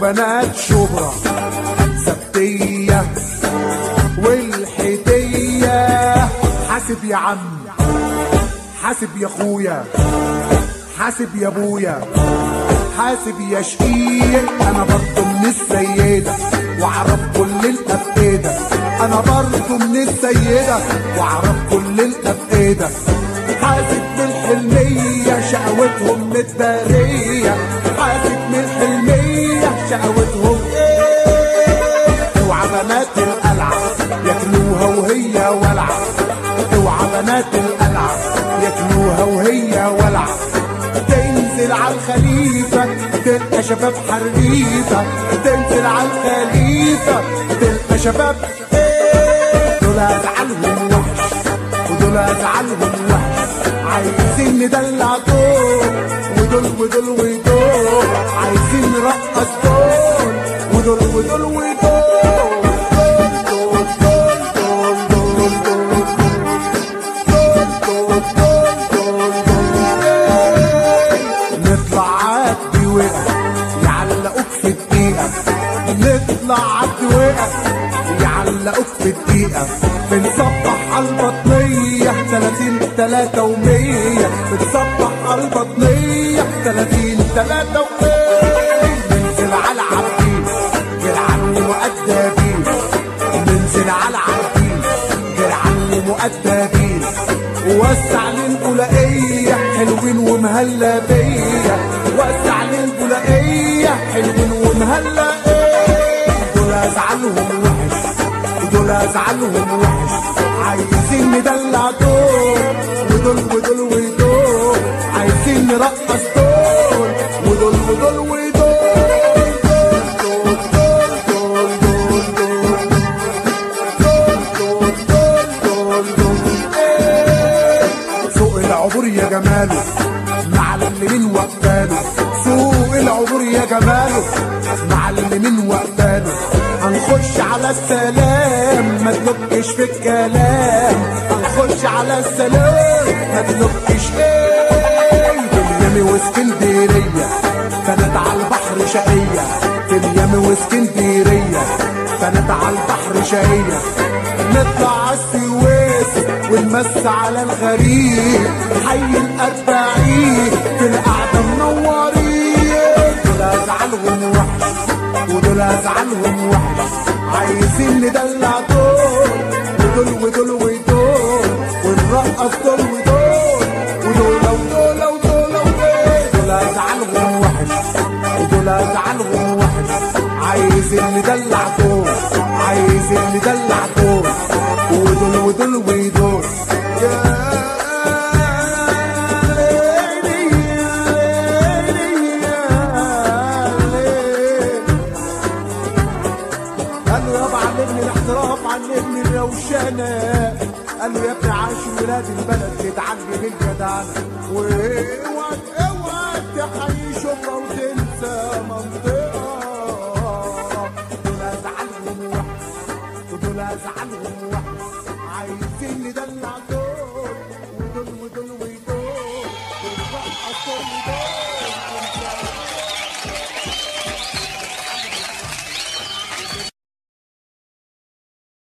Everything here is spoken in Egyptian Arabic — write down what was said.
وبنات شبرا سبتية والحيدية حاسب يا عم حاسب يا اخويا حاسب يا ابويا حاسب يا شقيق انا برضه من السيدة واعرف كل الافئدة انا برضه من السيدة واعرف كل الافئدة حاسب من الحلمية شقوتهم متدارية حاسب من الحلمية شقوتهم ايه اوعى بنات القلعة ياكلوها وهي ولعة اوعى بنات القلعة ياكلوها وهي ولعة تنزل على الخليفة تلقى شباب حريفة تنزل على الخليفة تلقى شباب ايه دول ازعلهم وحش ودول ازعلهم وحش عايزين ندلع دول ودول ودول ودول عايزين نرقص دول ودول ودول ودول دول دول دول دول دول دول نطلع عدي وقف يعلقوك في دقيقة نطلع عدي وقف يعلقوك في دقيقة بنصبح على البطنية 30 3 ومية بنصبح على البطنية 30 3 ومية ننزل على عبدين جرعان مؤدبين ننزل على عبدين جرعان مؤدبين ووسع للبلائية حلوين ومهلا بيا وسع للبلائية حلوين ومهلا ايه دول ازعلهم وحش ودول ازعلهم وحش عايزين ندلع دول ودول ودول ودول عايزين نرقص دول ودول ودول ودول دول دول دول دول دول دول دول دول ايه سوق العبور يا جماله معلمين وقتاله سوق العبور يا جماله معلمين وقتاله هنخش على السلام ما تلقش في الكلام هنخش على السلام ما تلقش ايه في ميامي واسكندريه كانت على البحر شقيه في ميامي واسكندريه كانت على البحر شقيه نطلع على السويس ونمس على الغريب حي الأربعين في القعدة منورين دول أزعلهم وحش ودول أزعلهم وحش عايزين ندلع دول ودول ودول ودول ونرقص دول ودول ودول ودول ودول ودول دول أزعلهم وحش ودول أزعلهم وحش عايزين ندلع دول عايزين ندلع دول ودول ودول ودول يا ليلي يا ليلي يا ليلي. قالوا يابا علمني الاحتراف علمني الروشنة قالوا يا ابني عاش ولاد البلد تتعلم الجدعنة واوعى اوعى تحيي شبرا وتنسى منطقة دول ازعلهم وحش ودول ازعلهم وحش عايزين ندلع دول ودول ودول ودول ونرقص دول ودول